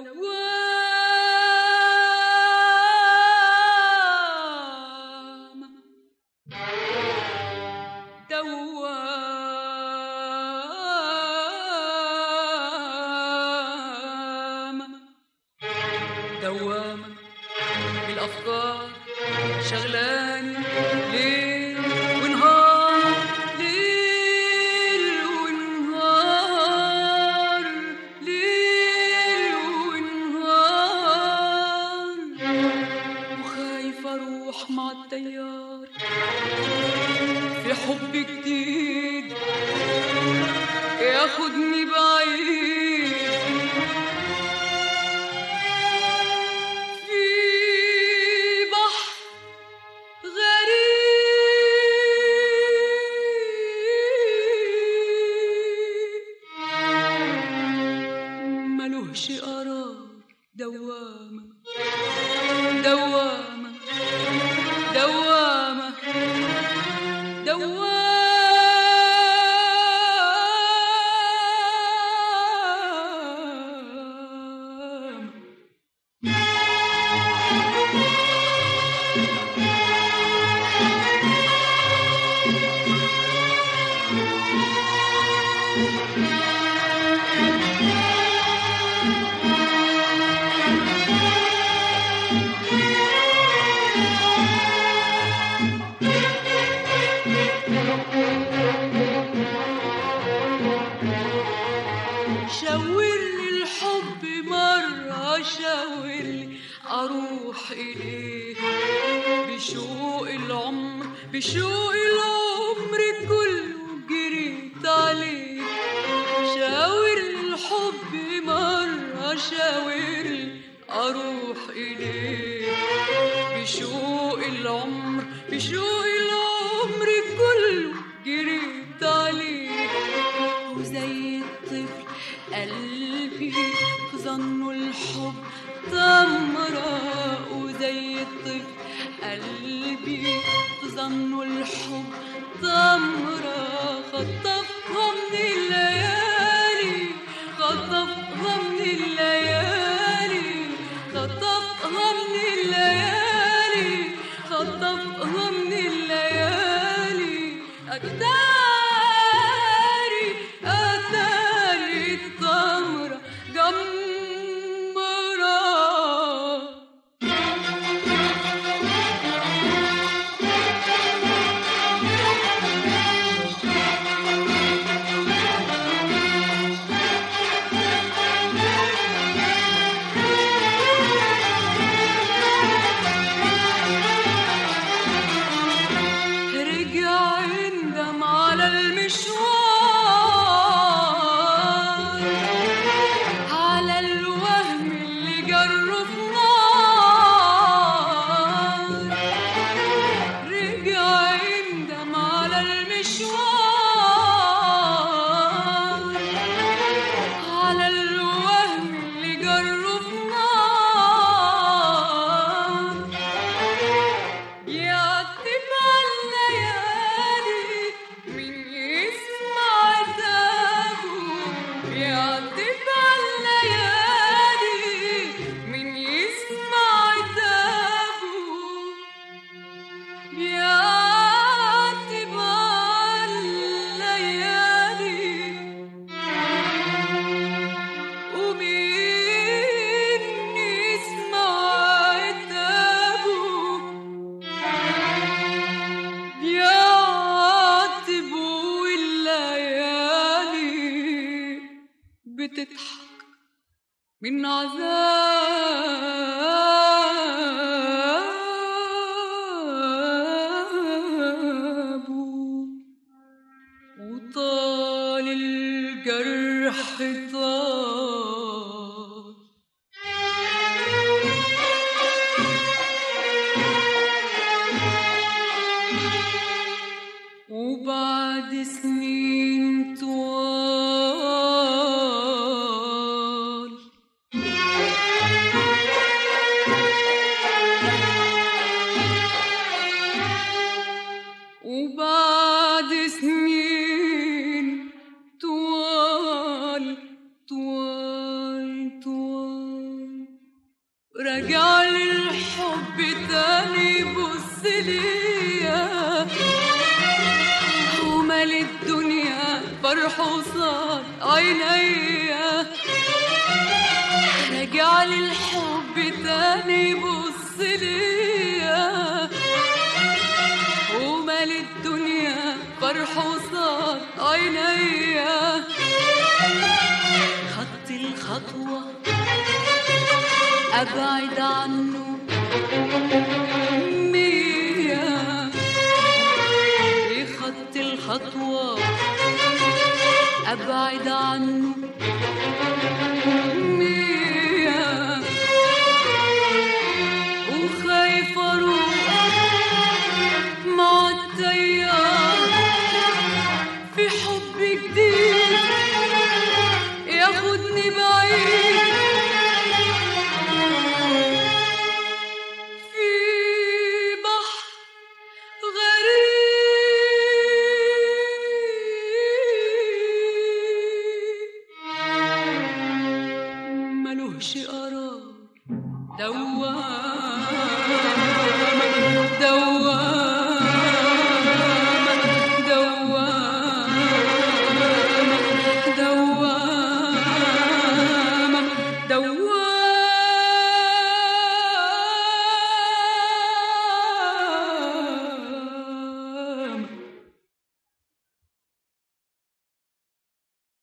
دوامة دوامة دوامة بالأفكار شغلاني ليل ونهار ليل ونهار ليل ونهار وخايفة أروح مع التيار في حب جديد ياخدني بعيد في بحر غريب ملوش قرار دوامة دوامة دوامة دوامة شاور لي الحب مرة شاور لي أروح إليه بشوق العمر بشوق العمر كله جريت عليه شاور لي الحب مرة شاور لي أروح إليه بشوق العمر بشوق العمر كله جريت عليه وزي الطفل قلبي في ظنه الحب تمرة وزي الطفل قلبي في ظنه الحب تمرة خطفها من الليالي خطفها من الليالي خطفها من الليالي خطفها من الليالي أكتاري أتاري التمرة جمرة رجع يندم على المشوار على الوهم اللي جره في نار رجع يندم على المشوار على الوهم اللي جره في نار يعتب على الليالي من يسمع عتابه يعتب على الليالي من يسمع عتابه يعتب على الليالي ومين يسمع عتابه بيعاتبوا الليالي بتضحك من عذابه وطال الجرح طال وبعد سنين طوال راجع للحب تاني بص ليا ومال الدنيا فرح وصاد عينيا راجع للحب تاني بص ليا ومال الدنيا فرح وصاد عينيا خدت الخطوة أبعد عنه مية إيه خدت الخطوة أبعد عنه مية وخايف أروح مع التيار في حب جديد ياخدني بعيد في بحر غريب ملوش قرار دوامة دوامة